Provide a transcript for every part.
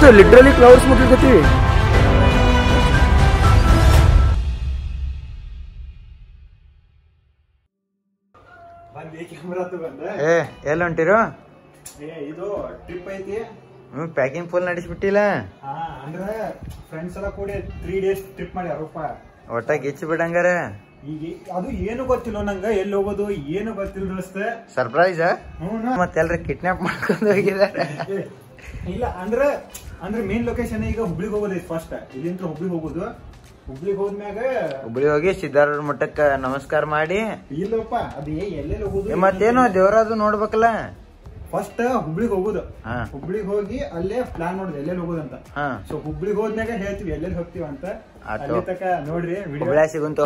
Literally clouds ಮುಟ್ಲಿಕತ್ತೀವಿ ಬಂದಿ camera ಬಂದ ಏ ಎಲ್ಲ ಹೊಂಟಿರು ಏ ಇದು ಟ್ರಿಪ್ ಐತಿ ಹ್ಞೂ ಪ್ಯಾಕಿಂಗ್ ಫುಲ್ ನಡೆಸ್ಬಿಟ್ಟಿಲ್ಲ ಹಾ ಅಂದ್ರ ಫ್ರೆಂಡ್ಸ್ ಎಲ್ಲ ಕೂಡಿ ತ್ರೀ ಡೇಸ್ ಟ್ರಿಪ್ ಮಾಡಿ ಅರೂಪ ಒಟ್ಟ ಗಿಚ್ಚಿ ಬಿಡಂಗಾರ ಈಗ ಅದು ಏನು ಗೊತ್ತಿಲ್ಲ ನಂಗ ಎಲ್ಲಿ ಹೋಗೋದು ಏನು ಗೊತ್ತಿಲ್ಲ ದೋಸ್ತ ಸರ್ಪ್ರೈಸ್ ಹ್ಞೂ ಮತ್ತೆಲ್ರ ಕಿಡ್ನಾಪ್ ಮಾಡ್ಕೊಂಡು ಹೋಗಿದ್ದಾರೆ ಏ, ಇಲ್ಲ ಅಂದ್ರ ಅಂದ್ರೆ ಮೇನ್ ಲೊಕೇಶನ್ ಈಗ ಹುಬ್ಳಿಗೆ ಹೋಗೋದೈತಿ ಫಸ್ಟ್ ಇಲ್ಲಿಂದ ಹುಬ್ಳಿಗೆ ಹೋಗೋದು ಹುಬ್ಳಿಗೆ ಹೋದ್ಮ್ಯಾಗ ಹುಬ್ಳಿ ಹೋಗಿ ಸಿದ್ದಾರೂಢ ಮಠಕ್ಕ ನಮಸ್ಕಾರ ಮಾಡಿ ಇಲ್ಲಪ್ಪ ಅದು ಏ ಎಲ್ಲೆಲ್ಲಿ ಏ, ಹೋಗೋದು ಮತ್ತೇನು ದೇವರಾದು ನೋಡ್ಬೇಕಲ್ಲ ಫಸ್ಟ್ ಹುಬ್ಳಿಗೆ ಹೋಗೋದು ಹಾ. ಹುಬ್ಳಿಗೆ ಹೋಗಿ ಅಲ್ಲೇ ಪ್ಲಾನ್ ಮಾಡೋದು ಎಲ್ಲೆಲ್ಲಿ ಹೋಗೋದಂತ ಹಾ ಸೊ ಹುಬ್ಳಿಗೆ ಹೋದ್ಮ್ಯಾಗ ಹೇಳ್ತೀವಿ ಎಲ್ಲೆಲ್ಲಿ ಹೋಗ್ತೀವಿ ಅಂತ ಆತು. ಅಲ್ಲಿ ತಕ ನೋಡ್ರಿ ವಿಡಿಯೋ ಹುಬ್ಳ್ಯಾ ಸಿಗುಂತು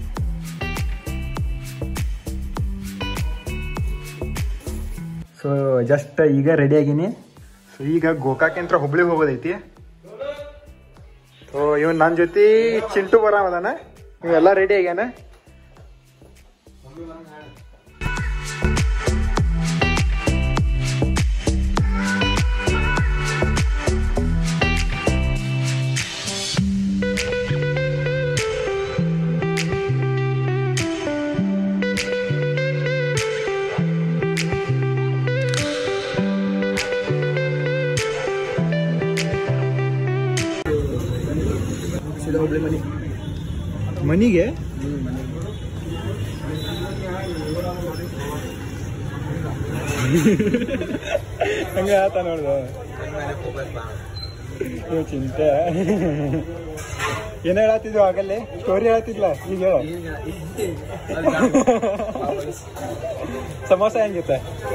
ಸೊ ಜಸ್ಟ್ ಈಗ ರೆಡಿ ಆಗೀನಿ ಸೊ ಈಗ ಗೋಕಾಕ್ ಅಂತ ಹುಬ್ಳಿಗೆ ಹೋಗೋದೈತಿ ಸೊ ಇವ್ ನನ್ನ ಜೊತೆ ಚಿಂಟು ಬರಾಮದಾನ ಇವೆಲ್ಲ ರೆಡಿ ಆಗ್ಯಾನ ಹುಬ್ಳಿ ಮನಿ ಮನಿಗೆ ಹಂಗ ಆತ ನೋಡ್ದ ಇವ್ ಚಿಂತೆ ಏನ್ ಹೇಳತ್ತಿದ್ವು ಆಗಲ್ಲೇ ಸ್ಟೋರಿ ಹೇಳತ್ತಿದ್ಲ ಈಗ ಹೇಳ ಸಮೋಸ ಹೆಂಗಿತ್ತ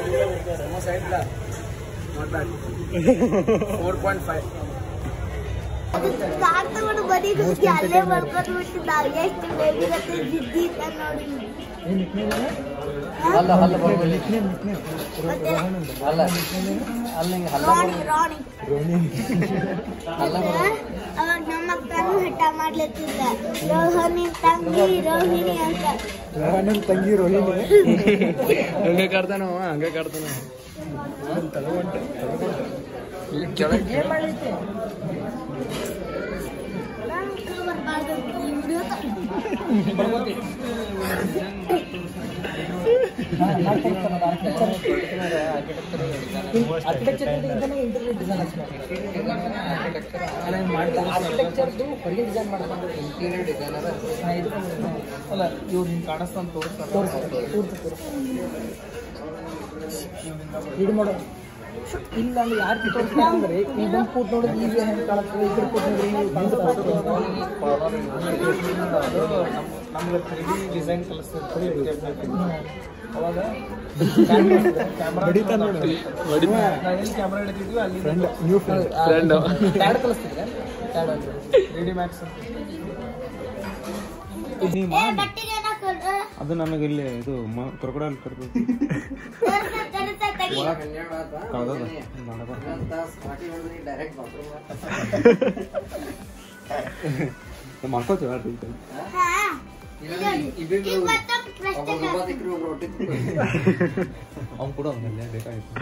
ಕಾರ್ ತಗೊಂಡು ಬರೀ ಹೋಗಿ ಅಲ್ಲೇ ಬರ್ಕೊಂಡು ಬಿಟ್ಟು ನಾವು ಎಷ್ಟು ಬೇಗಿರತ್ತೆ ಜಿದ್ದಿ ಅಂತ ನೋಡಿ ಮತ್ತೆ ರಾಣಿ ರಾಣಿ ಅವಾಗ ನಮ್ಮ ಅಕ್ಕನೂ ಹಠ ಮಾಡ್ಲತ್ತಿದ್ದ ರೋಹಿಣಿ ತಂಗಿ ರೋಹಿಣಿ ಅಂತ ನನ್ನ ತಂಗಿ ರೋಹಿಣಿ ಹಂಗೆ ಕಾಡ್ತಾನ ಅವ ಹಂಗೆ ಕಾಡ್ತಾನ ನಾನು ಬರ್ಬಾರ್ದು ಈ ವಿಡಿಯೋ ಅಲ್ಲ ಇವ್ರು ಹಿಂಗೆ ಕಾಣಿಸ್ತಾನ ತೋರಿಸ್ತಾರೆ ಇದು ಮಾಡೋ ಇಲ್ಲ ಅಂದ್ರೆ ಯಾರು ತೋರಿಸ್ತಾರೆ ಅಂದ್ರೆ ಈ ಬಂದು ಕೂತ್ ನೋಡಿದ್ರೆ ಈಗ ಹೆಂಗೆ ಕಾಣುತ್ತೆ ಇದ್ರ ಕೂತ್ ನೋಡಿದ್ರೆ ಹಿಂಗೆ ಕಾಣಿಸ್ತಾರೆ ನಮ್ಗೆ ತ್ರೀ ಡಿ ಡಿಸೈನ್ ಕಲಿಸ್ತಾರೆ ಅವಾಗ ಬಡಿತಾನ ನೋಡು. ನಾವೆಲ್ಲಿ ಕ್ಯಾಮ್ರಾ ಹಿಡಿತಿದ್ವಿ ಅಲ್ಲಿ ಫ್ರೆಂಡ್ ನ್ಯೂ ಫ್ರೆಂಡ್ ಟ್ಯಾಡ್ ಕಲಿಸ್ತಿದ್ರೆ ಟ್ಯಾಡ್ ಅಂದ್ರೆ ತ್ರೀ ಡಿ ಮ್ಯಾಕ್ಸ್ ಏ ಬಟ್ಟಿಗೆ ಹಾಕೊಂಡ್ರೆ ಅದು ನನಗೆ ಇಲ್ಲಿ ಇದು ಕ್ರೊಕೊಡೈಲ್ ಕರ್ಬೇಕು ತರ್ಸ ತರ್ಸ ತೆಗಿ ಮಾಡ್ಕೋತೀವಿ ಹಾ ಈಗ ಮತ್ತೊಂದು ಪ್ರಶ್ನೆ ಅವ್ನು ಕೂಡ ಒಂದಲ್ಲೇ ಬೇಕಾಗಿತ್ತು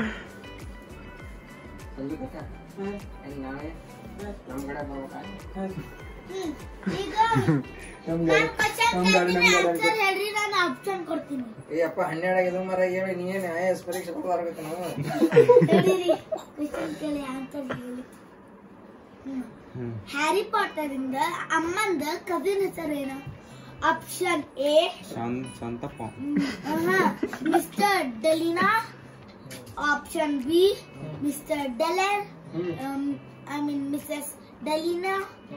ಹ್ಮ್. ಈಗ ನಾನು ಕ್ವಶನ್ ಕೇಳ್ತೀನಿ ಆನ್ಸರ್ ಹೇಳ್ರಿ ನಾನು ಆಪ್ಷನ್ ಕೊಡ್ತೀನಿ ಅಪ್ಪ ಹನ್ನೆರಡು ಆಗಿದ್ದು ಮರ ಏವಿ ನೀನು ಐ ಎಸ್ ಪರೀಕ್ಷೆ ಬರ್ಬೇಕು ನಾವು ಹೇಳಿರಿ ಕ್ವಶನ್ ಕೇಳಿ ಆನ್ಸರ್ ಹೇಳಿ ಹ್ಮ್. ಹ್ಯಾರಿ ಪಾಟರ್ ಇಂದ ಅಮ್ಮಂದ ಕಸಿನ್ ಹೆಸರೇನು option A Shanth Shantappa mister ಡೆಲಿನಾ ಆಪ್ಷನ್ ಬಿ ಮಿಸ್ಟರ್ ಡೆಲರ್ ಐ ಮೀನ್ ಮಿಸಸ್ ಡೆಲಿನಾ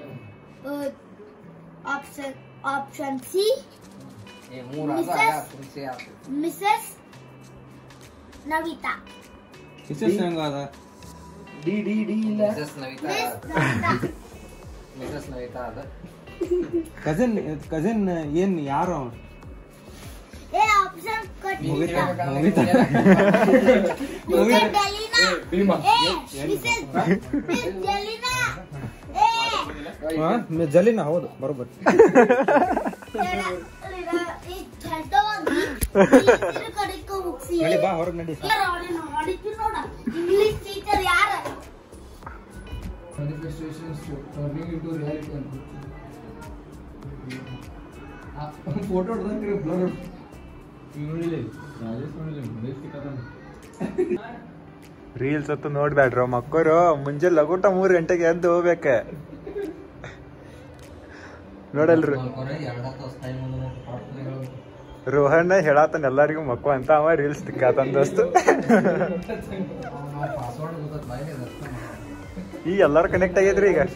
option option C mrs Navita mrs ಹೆಂಗ ಅದ ಡಿ ಡಿ ಡಿ ಇಲ್ಲ ಮಿಸ್ ನವಿತಾ ಕಸಿನ್ ಕಸಿನ್ ಏನ್ ಯಾರು ಅವ? ಏ ಆಪ್ಷನ್ ಮುಗಿತಾ? ಕೊಟ್ಟಿಲ್ಲ ಮುಗಿತಾ? ಮಿಸ್ಟರ್ ಡೆಲಿನಾ ಏ ಮಿಸಸ್ ಮಿಸ್ ಡೆಲಿನಾ ಏ ಹಾ? ಮಿ- ಜಲೀನ ಹೌದು ಬರೋಬ್ಬರಿ ನಡಿ ಬಾ ಹೊರಗೆ ನಡಿ ಇಂಗ್ಲಿಷ್ ಟೀಚರ್ ಯಾರ ಮ್ಯಾನಿಫೆಸ್ಟೇಷನ್ಸ್ ಟರ್ನಿಂಗ್ ಇಂಟು ರಿಯಾಲಿಟಿ ಅಂತ ಫೋಟೋ ಹೊಡೆದಂಗೆ ಬ್ಲರ್ ರೀಲ್ಸ್ ಅಂತೂ ನೋಡ್ಬೇಡ್ರ ಮಕ್ಕಳು ಮುಂಜೆ ಲಗುಟ ಮೂರು ಗಂಟೆಗೆ ಎದ್ದು ಹೋಗ್ಬೇಕ ನೋಡಲ್ರಿ ರೋಹನ್ ಹೇಳಾತನ ಎಲ್ಲರಿಗೂ ಮಕ್ಕಳು ಅಂತ ಅವ ರೀಲ್ಸ್ ತಿಕ್ಕಾತನ್ ದೋಸ್ತು ಪಾಸ್ವರ್ಡ್ ಗೊತ್ತದ ಬಾಯಿಗೆ ಈಗ ಎಲ್ಲಾರು ಕನೆಕ್ಟ್ ಆಗೈತ್ರಿ ಈಗ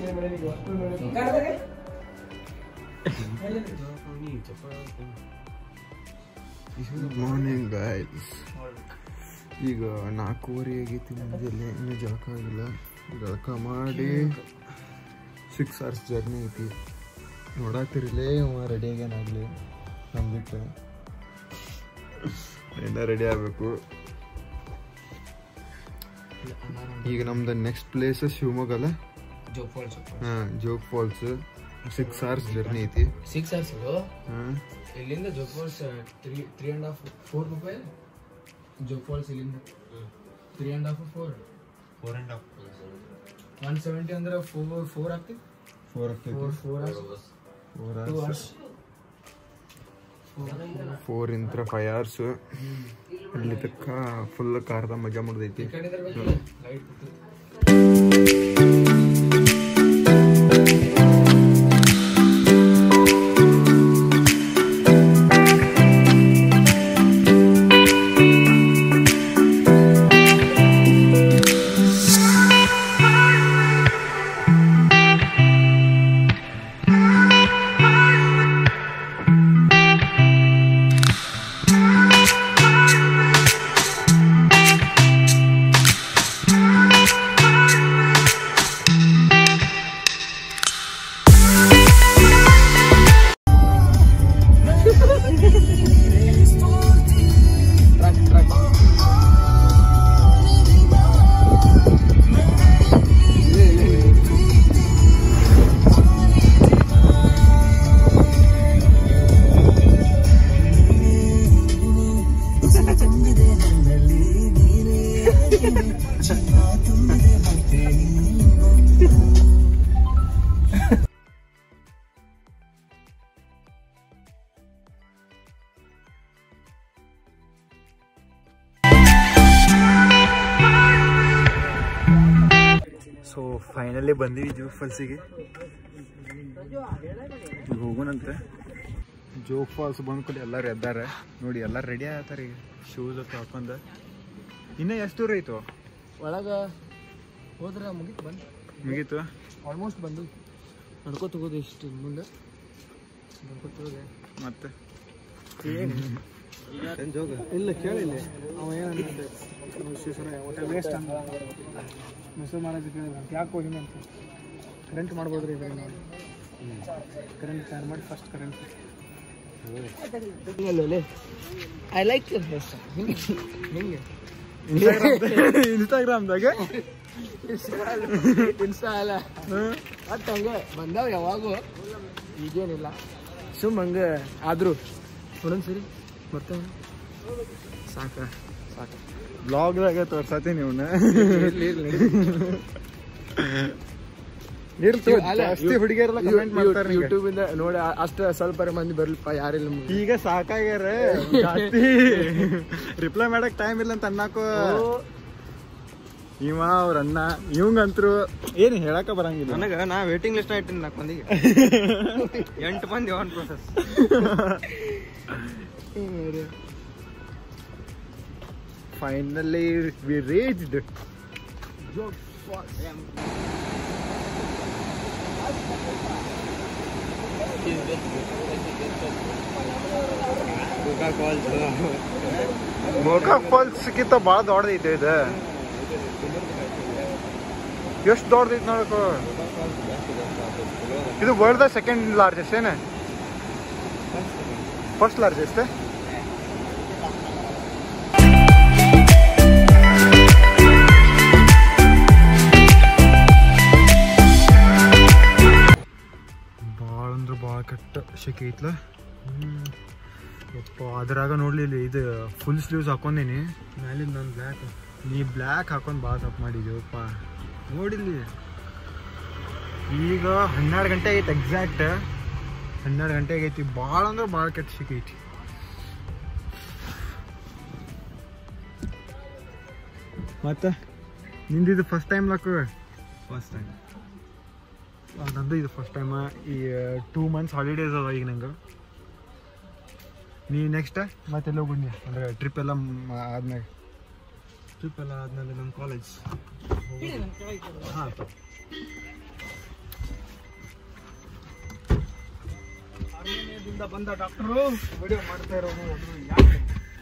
ಗುಡ್ ಮಾರ್ನಿಂಗ್ ಗಾಯ್ಸ್ ಈಗ ನಾಲ್ಕೂವರೆ ಆಗೈತಿ ಮುಂಜಾನೆ ಇನ್ನೂ ಜಳಕ ಆಗಿಲ್ಲ ಜಳಕ ಮಾಡಿ ಸಿಕ್ಸ್ ಅವರ್ಸ್ ಜರ್ನಿ ಐತಿ ನೋಡಾತಿರ್ಲೇ ಅವ ರೆಡಿ ಆಗ್ಯಾನಾಗಲಿ ನಮ್ಬಿಟ್ಟು ಎಲ್ಲ ರೆಡಿ ಆಗಬೇಕು ಈಗ ನಮ್ದು ನೆಕ್ಸ್ಟ್ ಪ್ಲೇಸ್ ಶಿವಮೊಗ್ಗ ಅಲ್ಲ ಜೋಗ್ ಫಾಲ್ಸ್ ಹಾಂ Jog falls six hours journey ಐತಿ ಸಿಕ್ಸ್ ಅವರ್ಸ್ ಹಾಂ ಇಲ್ಲಿಂದ Jog falls three three and half four ರೂಪಾಯಿ ಜೋಗ್ ಫಾಲ್ಸ್ ಇಲ್ಲಿಂದ three and half four four and half one seventy ಅಂದ್ರೆ ಫೋರ್ ಫೋರ್ ಆಗ್ತದೆ four four four hours four two hours hours four ಇಂತ್ರ five hours ಅಲ್ಲಿ ತಕ್ಕ full ಕಾರ್ದ ಮಜಾ ಮಾಡ್ದೈತಿ ಈ ಕಡೆ ಇದ್ರೆ ಲೈಟ್ ಕೂತು ಟ್ರಕ್ ಟ್ರಕ್ ಸೊ ಫೈನಲಿ ಬಂದೀವಿ ಜೋಗ್ ಫಾಲ್ಸಿಗೆ ಈಗ ಹೋಗೋಣಂತೆ ಜೋಗ್ ಫಾಲ್ಸ್ ಬಂದ ಕೂಡ ಎಲ್ಲರೂ ಎದ್ದಾರೆ ನೋಡಿ ಎಲ್ಲರೂ ರೆಡಿ ಆಗತ್ತಾರೆ ಈಗ ಶೂಸ್ ಅಂತ ಹಾಕೊಂಡ ಇನ್ನೂ ಎಷ್ಟು ದೂರ ಐತು ಒಳಗ ಹೋದ್ರೆ ಮುಗಿತು ಬಂದು ಮುಗೀತು ಆಲ್ಮೋಸ್ಟ್ ಬಂದು ನಡ್ಕೋತ ಹೋಗೋದು ಇಷ್ಟು ಮುಂದೆ ನಡ್ಕೋತ ಹೋದೆ ಮತ್ತೆ ಇಲ್ಲ ಕೇಳಿಲ್ಲ ಅವ ಏನಂತ ವಿಶ್ವೇಶ್ವರ ಒಟ್ಟು ವೇಸ್ಟ್ ಅಂತ ಮೊಸರು ಮಹಾರಾಜ ಕೇಳಿದ ಯಾಕೆ ಹೋಗಿನ ಅಂತ ಕರೆಂಟ್ ಮಾಡ್ಬೋದ್ರಿ ಇದರಿಂದ ಕರೆಂಟ್ ತಯಾರು ಮಾಡಿ first current I like your hair ಹಿಂಗೆ ಹಿಂಗೆ ಇನ್ಸ್ಟಾಗ್ರಾಮ್ದಾಗ ಇನ್ಸ್ಟಾ ಅಲ್ಲ ಒಟ್ಟು ಹಂಗೆ ಬಂದಾವ ಯಾವಾಗೂ ಈಗೇನಿಲ್ಲ ಸುಮ್ ಹಂಗೆ ಆದರೂ ಒಂದೊಂದು ಸರಿ ಬರ್ತಾವ ಸಾಕ ಸಾಕು ಬ್ಲಾಗ್ದಾಗ ತೋರ್ಸತ್ತೀನಿ ಇವನ್ನ ಇರ್ಲಿ ಇರ್ಲಿ ಇರ್ತು ಜಾಸ್ತಿ ಹುಡುಗಿಯರೆಲ್ಲ ಕಮೆಂಟ್ ಮಾಡ್ತಾರೆ ನಿಂಗೆ. ಯೂಟ್ಯೂಬ್ ಇಂದ ನೋಡಿ ಅಷ್ಟ ಸ್ವಲ್ಪ ಮಂದಿ ಬರ್ಲಿಪ್ಪ ಯಾರಿಲ್ಲ ನಮ್ಗೆ. ಈಗ ಸಾಕಾಗ್ಯಾರ ಜಾಸ್ತಿ ರಿಪ್ಲೈ ಮಾಡಕ್ ಟೈಮ್ ಇಲ್ಲ ಅಂತ ಅನ್ನಕೋ ಇವ ಅವ್ರ ಅಣ್ಣ ಇವಂಗಂತ್ರು ಏನ್ ಹೇಳಕ ಬರಂಗಿಲ್ಲ ನನಗೆ ನಾ ವೇಟಿಂಗ್ ಲಿಸ್ಟ್ ಇಟ್ಟಿನಿ ನಾಲ್ಕು ಮಂದಿಗೆ ಎಂಟು ಮಂದಿ on process finally we reached ಮೋಕಾ ಫಾಲ್ಸ್ ಗಿಂತ ಭಾಳ ದೊಡ್ಡದೈತೆ ಇದು ಎಷ್ಟು ದೊಡ್ಡದೈತೆ ನೋಡಕು ಇದು ವರ್ಲ್ಡ್ ಸೆಕೆಂಡ್ ಲಾರ್ಜೆಸ್ಟ್ ಏನ ಫಸ್ಟ್ ಲಾರ್ಜೆಸ್ಟ್ ಭಾಳ ಅಂದ್ರೆ ಭಾಳ ಕೆಟ್ಟ ಶೆಕೆ ಐತ್ಲ ಯಪ್ಪ ಅದ್ರಾಗ ನೋಡ್ಲಿ ಇಲ್ಲಿ ಇದು ಫುಲ್ ಸ್ಲೀವ್ಸ್ ಹಾಕೊಂಡೇನಿ ಮ್ಯಾಲಿಂದ ನಾನು ಬ್ಲ್ಯಾಕ್ ನೀ ಬ್ಲ್ಯಾಕ್ ಹಾಕೊಂಡು ಭಾಳ ತಪ್ಪು ಮಾಡಿದ್ಯಪ್ಪ ನೋಡಿಲ್ಲಿ ಈಗ ಹನ್ನೆರಡು ಗಂಟೆ ಆಗೈತಿ ಎಕ್ಸಾಕ್ಟ್ ಹನ್ನೆರಡು ಗಂಟೆ ಆಗೈತಿ ಭಾಳ ಅಂದ್ರೆ ಭಾಳ ಕೆಟ್ಟ ಸಿಕ್ಕೈತಿ ಮತ್ತೆ ನಿಂದಿದು ಫಸ್ಟ್ ಟೈಮ್ ಲಕ್ಕ ಫಸ್ಟ್ ಟೈಮ್ ನಂದು ಇದು ಫಸ್ಟ್ ಟೈಮ್ ಈ ಟೂ ಮಂತ್ಸ್ ಹಾಲಿಡೇಸ್ ಅದ ಈಗ ನಂಗೆ ನೀ ನೆಕ್ಸ್ಟ್ ಮತ್ತೆಲ್ಲ ಹೋಗ್ಬಿಡ್ನಿ ಅಂದ್ರೆ ಟ್ರಿಪ್ ಎಲ್ಲ ಮ- ಆದ್ಮೇಲೆ ಟ್ರಿಪ್ ಎಲ್ಲ ಆದ್ಮೇಲೆ ನಮ್ಮ ಕಾಲೇಜ್ ಹಾಂ ಅರ್ಮೇನಿಯಾದಿಂದ ಬಂದ ಡಾಕ್ಟರು ವಿಡಿಯೋ ಮಾಡ್ತಾ ಇರೋದು ಯಾಕೆ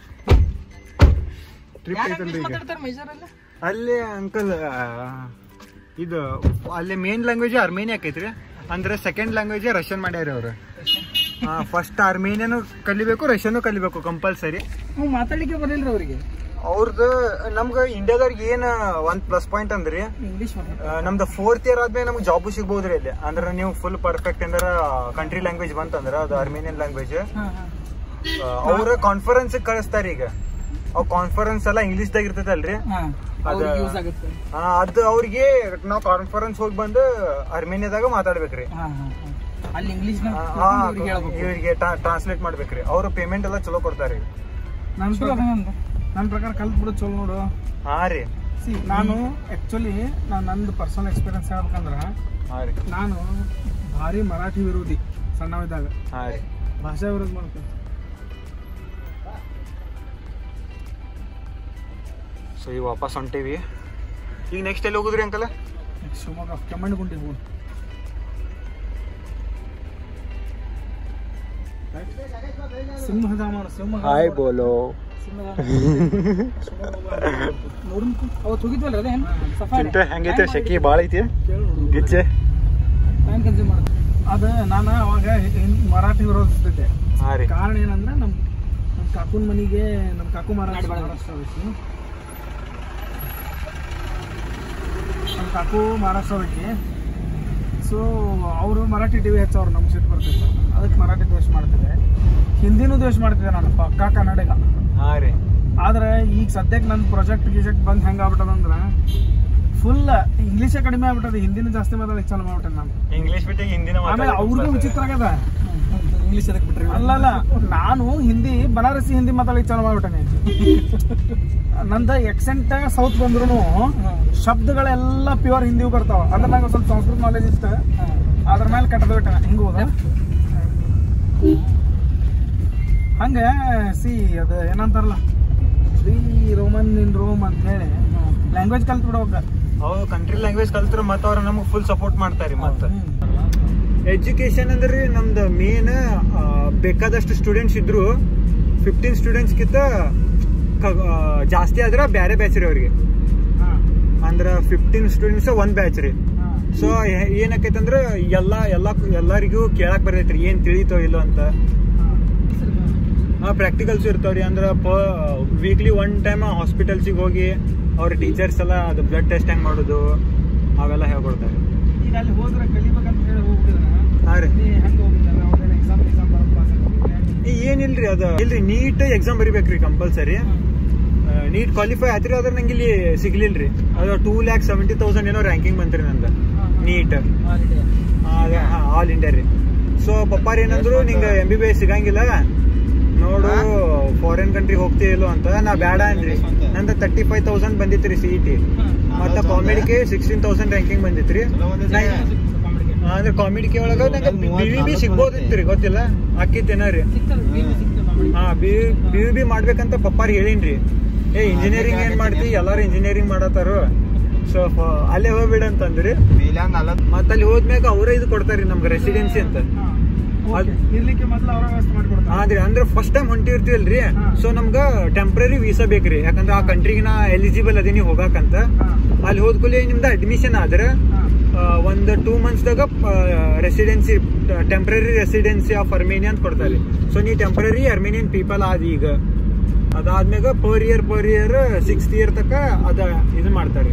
ಟ್ರಿಪ್ ಐತಲ್ರಿ ಈಗ ಮಾತಾಡ್ತಾರೆ ಮೈಸೂರಲ್ಲಿ ಅಲ್ಲಿ ಅಂಕಲ್ ಇದು ಅಲ್ಲಿ ಮೇನ್ ಲ್ಯಾಂಗ್ವೇಜ್ ಅರ್ಮೇನಿಯಾ ಆಕೈತ್ರಿ ಅಂದ್ರೆ ಸೆಕೆಂಡ್ ಲ್ಯಾಂಗ್ವೇಜ್ ರಷ್ಯನ್ ಮಾಡ್ಯಾರ ಅವ್ರು ಫಸ್ಟ್ ಅರ್ಮೇನಿಯನು ಕಲಿಬೇಕು ರಷ್ಯನು ಕಲಿಬೇಕು ಕಂಪಲ್ಸರಿ ಹ್ಞೂ ಮಾತಾಡ್ಲಿಕ್ಕೆ ಬರಲಿಲ್ಲ ಅವರಿಗೆ ಅವ್ರದ್ದು ನಮ್ಗೆ ಇಂಡಿಯಾದವ್ರಿಗೆ ಏನು ಒಂದು ಪ್ಲಸ್ ಪಾಯಿಂಟ್ ಅಂದ್ರಿ ಇಂಗ್ಲೀಷ್ ಆ, ನಮ್ದು ಫೋರ್ತ್ ಇಯರ್ ಆದ್ಮೇಲೆ ನಮ್ಗೆ ಜಾಬು ಸಿಗ್ಬೋದ್ರಿ ಇಲ್ಲಿ ಅಂದ್ರೆ ನೀವು ಫುಲ್ ಪರ್ಫೆಕ್ಟ್ ಅಂದ್ರೆ ಕಂಟ್ರಿ ಲ್ಯಾಂಗ್ವೇಜ್ ಬಂತಂದ್ರೆ ಅದು ಅರ್ಮೇನಿಯನ್ ಲ್ಯಾಂಗ್ವೇಜ್ ಹಾಂ ಹಾಂ ಅವ್ರ ಕಾನ್ಫರೆನ್ಸ್ ಕಳಿಸ್ತಾರೆ ಈಗ ಅವ್ ಕಾನ್ಫರೆನ್ಸ್ ಎಲ್ಲ ಇಂಗ್ಲಿಷ್ದಾಗ ಇರ್ತೈತಲ್ರಿ ಹಾಂ ಅದ ಯೂಸ್ ಆಗುತ್ತೆ ಆ, ಅದು ಅವ್ರಿಗೆ ನಾವು ಕಾನ್ಫರೆನ್ಸ್ ಹೋಗಿ ಬಂದು ಅರ್ಮೇನಿಯಾದಾಗ ಮಾತಾಡ್ಬೇಕ್ರಿ ಹಾಂ ಹಾಂ ಹಾಂ ಅಲ್ಲಿ ಇಂಗ್ಲೀಷ್ ಆ, ಆ, ಇವ್ರಿಗೆ ಹೇಳ್ಬೇಕು ಇವ್ರಿಗೆ ಟ್ರಾನ್ಸ್ಲೇಟ್ ಮಾಡ್ಬೇಕ್ರಿ ಅವ್ರು ಪೇಮೆಂಟ್ ಎಲ್ಲ ಚಲೋ ಕೊಡ್ತಾರೆ ನನ್ನ ಪ್ರಕಾರ ನನ್ನ ಪ್ರಕಾರ ಕಲ್ತ್ಬಿಡು ಚಲೋ ನೋಡು ಹಾ ರೀ ಸಿ ನಾನು ಆ್ಯಕ್ಚುಲಿ ನಾನು ನಂದು ಪರ್ಸನಲ್ ಎಕ್ಸ್ಪೀರಿಯನ್ಸ್ ಹೇಳ್ಬೇಕಂದ್ರೆ ಹಾ ರೀ ನಾನು ಭಾರಿ ಮರಾಠಿ ವಿರೋಧಿ ಸಣ್ಣವಿದ್ದಾಗ ಹಾ ರೀ ಭಾಷಾ ವಿರೋಧ ಮಾಡ್ತೀನಿ ಸೊ ಈಗ ವಾಪಸ್ ಹೊಂಟೀವಿ ಈಗ ನೆಕ್ಸ್ಟ್ ಎಲ್ಲಿ ಹೋಗುದ್ರಿ ಅಂಕಲ್ ಶಿವಮೊಗ್ಗ ಕೆಮ್ಮಣ್ಣಗುಂಡಿ ಹೋಗಿ ಸಿಂಹಧಾಮ ಶಿವಮೊಗ್ಗ ಹಾಯ್ ಬೋಲೋ ನೋಡೋಣ ಅವತ್ತು ಹೋಗಿದ್ವಲ್ಲ ಅದೇ ಸಫಾರಿ ಚಿಂತೆ ಹೆಂಗೈತೆ ಶೆಕಿ ಭಾಳ ಐತಿ ಗಿಚ್ಚೆ ಟೈಮ್ ಕನ್ಸ್ಯೂಮ್ ಮಾಡುತ್ತೆ ಅದು ನಾನು ಅವಾಗ ಹಿಂದ್ ಮರಾಠಿ ವಿರೋಧಿಸ್ತಿದ್ದೆ ಹಾ ರೀ ಕಾರಣ ಏನಂದ್ರೆ ನಮ್ಮ ನಮ್ಮ ಕಾಕುನ ಮನೆಗೆ ನಮ್ಮ ಕಾಕು ಮಹಾರಾಷ್ಟ್ರ ಮಹಾರಾಷ್ಟ್ರ ವ್ಯಕ್ತಿ ನಮ್ಮ ಕಾಕು ಮಹಾರಾಷ್ಟ್ರ ವ್ಯಕ್ತಿ ಸೊ ಅವರು ಮರಾಠಿ ಟಿ ವಿ ಹಚ್ಚವ್ರು ನಮ್ಗೆ ಸಿಟ್ಟು ಬರ್ತಿಲ್ಲ ಅದಕ್ಕೆ ಮರಾಠಿ ದ್ವೇಷ ಮಾಡ್ತಿದ್ದೆ ಹಿಂದಿನೂ ದ್ವೇಷ ಮಾಡ್ತಿದ್ದೆ ನಾನು ಪಕ್ಕಾ ಕನ್ನಡಿಗ ಹಾ ರೀ ಆದ್ರೆ ಈಗ ಸದ್ಯಕ್ಕೆ ನನ್ನ ಪ್ರಾಜೆಕ್ಟ್ ಗಿಜೆಕ್ಟ್ ಬಂದು ಹೆಂಗೆ ಆಗ್ಬಿಟ್ಟದಂದ್ರೆ ಫುಲ್ ಇಂಗ್ಲೀಷೇ ಕಡಿಮೆ ಆಗ್ಬಿಟ್ಟದ ಹಿಂದಿನೂ ಜಾಸ್ತಿ ಮಾತಾಡಕ್ಕೆ ಚಾಲು ಮಾಡ್ಬಿಟ್ಟೆ ನಾನು ಇಂಗ್ಲಿಷ್ ಬಿಟ್ಟು ಹಿಂದಿನ ಆಮೇಲೆ ಅವ್ರದ್ದು ವಿಚಿತ್ರ ಆಗ್ಯದ ಇಂಗ್ಲೀಷ್ ಅದಕ್ಕೆ ಬಿಟ್ರಿ ಅಲ್ಲಲ್ಲ ನಾನು ಹಿಂದಿ ಬನಾರಸಿ ಹಿಂದಿ ಮಾತಾಡಲಿಕ್ಕೆ ಚಾಲು ಮಾಡ್ಬಿಟ್ಟೆ ನಂದ ಎಕ್ಸೆಂಟ್ ಸೌತ್ ಬಂದ್ರು ಶಬ್ದಗಳೆಲ್ಲ ಪ್ಯೂರ್ ಹಿಂದಿ ಬರ್ತಾವ ಅಂದ್ರೆ ನಂಗೆ ಸ್ವಲ್ಪ ಸಂಸ್ಕೃತ ನಾಲೆಜ್ ಇತ್ತು ಅದ್ರ ಮೇಲೆ ಕಟ್ಟದ ಬಿಟ್ಟೆ ಹಿಂಗ ಹೋದ ಹಂಗ ಸಿ ಅದು ಏನಂತಾರಲ್ಲ ಶ್ರೀ ರೋಮನ್ ಇನ್ ರೋಮ್ ಅಂತ ಹೇಳಿ ಲ್ಯಾಂಗ್ವೇಜ್ ಕಲ್ತ್ ಬಿಡ್ಬೇಕ ಅವ್ರು ಕಂಟ್ರಿ ಲ್ಯಾಂಗ್ವೇಜ್ ಕಲ್ತ್ರು ಮತ್ತೆ ಅವ್ರು ನಮಗೆ ಫುಲ್ ಸಪೋರ್ಟ್ ಮಾಡ್ತಾರೆ ಮತ್ತೆ ಎಜುಕೇಶನ್ ಅಂದ್ರೆ ನಮ್ದು ಮೇನ್ ಬೇಕಾದಷ್ಟು ಸ್ಟೂಡೆಂಟ್ಸ್ ಇದ್ರು ಫಿಫ್ಟೀನ್ ಸ್ಟೂಡೆಂಟ್ಸ್ಗಿಂತ ಜಾಸ್ತಿ ಆದ್ರೆ ಬೇರೆ ಬ್ಯಾಚ್ ರೀ ಅವ್ರಿಗೆ ಅಂದ್ರೆ ಫಿಫ್ಟೀನ್ ಸ್ಟೂಡೆಂಟ್ಸ್ ಒಂದ್ ಬ್ಯಾಚ್ ರೀ ಸೊ ಏನಕ್ಕೈತೆ ಅಂದ್ರೆ ಎಲ್ಲ ಎಲ್ಲ ಎಲ್ಲರಿಗೂ ಕೇಳಕ್ ಬರ್ತೈತ್ರಿ ಏನ್ ತಿಳಿತೋ ಇಲ್ಲೋ ಅಂತ ಪ್ರಾಕ್ಟಿಕಲ್ಸ್ ಇರ್ತಾವ್ರಿ ಅಂದ್ರೆ ಪ ವೀಕ್ಲಿ ಒನ್ ಟೈಮ್ ಹಾಸ್ಪಿಟಲ್ಸಿಗೆ ಹೋಗಿ ಅವ್ರ ಟೀಚರ್ಸ್ ಎಲ್ಲ ಅದು ಬ್ಲಡ್ ಟೆಸ್ಟ್ ಹೆಂಗ್ ಮಾಡೋದು ಅವೆಲ್ಲ ಹೇಳ್ಕೊಡ್ತಾರೆ ಈಗ ಅಲ್ಲಿ ಹೋದ್ರೆ ಕಲಿಬೇಕಂತ ಹೇಳಿ ಹೋಗ್ಬಿಟ್ಟಿದ್ರೆ ಹಾ ರೀ ನೀ ಹೆಂಗೆ ಹೋಗಿದ್ದಲ್ಲ ಅವ್ರೇನು ಎಕ್ಸಾಮ್ ಎಕ್ಸಾಮ್ ಬರೋದು ಪಾಸ್ ಏ, ಏನಿಲ್ರಿ ಅದು ಇಲ್ರಿ ನೀಟ್ ಎಕ್ಸಾಮ್ ಬರಿಬೇಕ್ರಿ ಕಂಪಲ್ಸರಿ ನೀಟ್ ಕ್ವಾಲಿಫೈ ಆತ್ರಿ ಆದ್ರೆ ನಂಗೆ ಇಲ್ಲಿ ಸಿಗ್ಲಿಲ್ರಿ ಅದು ಟೂ ಲ್ಯಾಕ್ ಸೆವೆಂಟಿ ತೌಸಂಡ್ ಏನೋ ರ್ಯಾಂಕಿಂಗ್ ಬಂತ್ರಿ ನಂದು ನೀಟ್ ಆಲ್ ಇಂಡಿಯಾ ರೀ ಸೊ ಪಪ್ಪಾರ್ ಏನಂದ್ರು ನಿಂಗೆ ಎಂ ಬಿ ಬಿ ಎಸ್ ಸಿಗಂಗಿಲ್ಲ ನೋಡು ಫಾರಿನ್ ಕಂಟ್ರಿ ಹೋಗ್ತೀವಿಲ್ಲೋ ಅಂತ ನಾ ಬೇಡ ಅಂದ್ರಿ ನಂದು ತರ್ಟಿ ಫೈವ್ ತೌಸಂಡ್ ಬಂದಿತ್ರಿ ಸಿ ಇ ಟಿ ಮತ್ತೆ ಕಾಮಿಡಿಗೆ ಸಿಕ್ಸ್ಟೀನ್ ತೌಸಂಡ್ ರ್ಯಾಂಕಿಂಗ್ ಬಂದಿತ್ರಿ ನಾ- ಅಂದ್ರೆ ಕಾಮಿಡಿಗೆ ಒಳಗ ನಂಗೆ ಬಿ ವಿ ಬಿ ಸಿಗ್ಬೋದಿತ್ರಿ ಗೊತ್ತಿಲ್ಲ ಅಕ್ಕಿತ್ತೇನ ರೀ ಹಾ ಬಿ ಬಿ ಬಿ ಮಾಡ್ಬೇಕಂತ ಪಪ್ಪಾರ್ ಹೇಳಿನ್ರಿ ಏ ಇಂಜಿನಿಯರಿಂಗ್ ಏನ್ ಮಾಡ್ತಿ ಎಲ್ಲಾರು ಇಂಜಿನಿಯರಿಂಗ್ ಮಾಡತ್ತಾರು ಸೊ ಅಲ್ಲೇ ಹೋಗ್ಬಿಡ ಅಂತಂದ್ರಿ ಮತ್ತ ಅಲ್ಲಿ ಹೋದ್ಮ್ಯಾಗ ಅವರೇ ಇದು ಕೊಡ್ತಾರ್ರಿ ನಮ್ಗೆ ರೆಸಿಡೆನ್ಸಿ ಅಂತ ಅದ್- ಇರ್ಲಿಕ್ಕೆ ಮೊದಲು ಅವರ ವ್ಯವಸ್ಥೆ ಮಾಡಿಕೊಡ್ತಾರೆ ಆದ್ರಿ ಅಂದ್ರೆ ಫಸ್ಟ್ ಟೈಮ್ ಹೊಂಟಿರ್ತೀವಲ್ರಿ ಸೊ ನಮ್ಗ ಟೆಂಪ್ರರಿ ವೀಸಾ ಬೇಕ್ರಿ ಯಾಕಂದ್ರ ಆ ಕಂಟ್ರಿಗೆ ನಾ ಎಲಿಜಿಬಲ್ ಅದೀನಿ ಹೋಗಾಕಂತ ಅಲ್ಲಿ ಹೋದ್ಕೂಲಿ ನಿಮ್ದು ಅಡ್ಮಿಷನ್ ಆದ್ರೆ ಆ, ಒಂದ್ ಟೂ ಮಂತ್ಸ್ದಾಗ residency temporary residency of Armenia ಅಂತ ಕೊಡ್ತಾರೆ ಸೊ ನೀ ಟೆಂಪ್ರರಿ ಅರ್ಮೇನಿಯನ್ ಪೀಪಲ್ ಆದ ಈಗ ಅದಾದ್ಮ್ಯಾಗ per year per year sixth year ತಕ ಅದ ಇದು ಮಾಡ್ತಾರೆ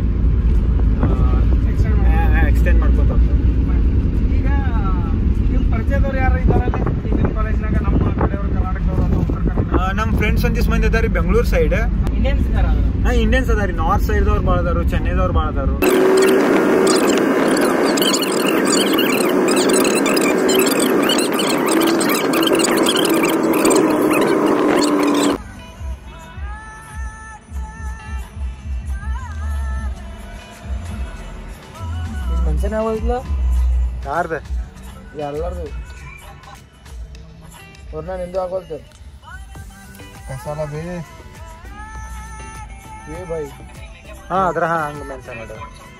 ಎಕ್ಸ್ಟೆಂಡ್ ಮಾಡ್ಕೊಂತ ಹೋಗ್ತಾರೆ. ಈಗ ನಿಮ್ಮ ಪರಿಚಯದವ್ರು ಯಾರು ಇದ್ದಾರಲ್ಲ ಈಗ ನಿಮ್ಮ ಕಾಲೇಜ್ನಾಗ ನಮ್ಮ ಕಡೆಯವರು ಕರ್ನಾಟಕದವರು ಅಥವಾ ಉತ್ತರ ಕನ್ನಡ ಆ, ನಮ್ ಫ್ರೆಂಡ್ಸ್ ಒಂದಿಷ್ಟು ಮಂದಿ ಅದಾರಿ ಬೆಂಗಳೂರು ಸೈಡ್ ಇಂಡಿಯನ್ಸ್ ಇದ್ದಾರ ಹಾ ಇಂಡಿಯನ್ಸ್ ಅದಾರಿ ನಾರ್ತ್ ಸೈಡ್ದವ್ರು ಭಾಳ ಅದಾರು ಚೆನ್ನೈದವ್ರು ಭಾಳ ಅದಾರು ಮನುಷ್ಯನೇ ಆಗೋದಿಲ್ಲ ಯಾರ್ದ ಎಲ್ಲರದು ಅವ್ರನ್ನ ನಿಂದು ಹಾಕೊಳ್ತಾರೆ ಕಸಾಲ ಬೇ ಏ ಬೈ ಹಾ ಅದ್ರ ಹಾ ಹಂಗ ಮೆನ್ಷನ್ ಮಾಡ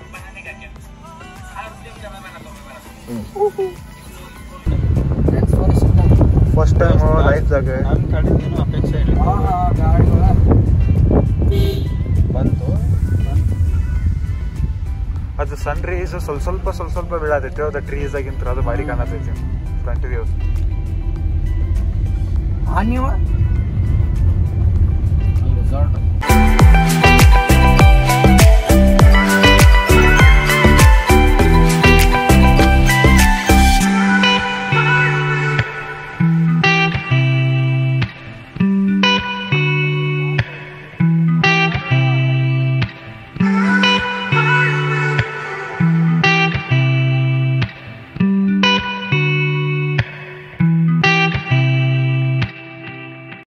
ಫಸ್ಟ್ ಟೈಮ್ ಲೈಫ್ದಾಗ ನನ್ನ ಕಡೆಯಿಂದ ಅಪೇಕ್ಷೆ ಇಲ್ಲ ಬಂತು ಅದು ಸನ್ ರೇಸ್ ಸ್ವಲ್ಪ ಸ್ವಲ್ಪ ಸ್ವಲ್ಪ ಸ್ವಲ್ಪ ಬೀಳತೈತಿ ಅದು ಟ್ರೀಸ್ ಆಗಿಂತ್ರ ಅದು ಭಾರಿ ಕಾಣತೈತಿ ಫ್ರಂಟ್ ವ್ಯೂಸ್ ಆ ನೀವು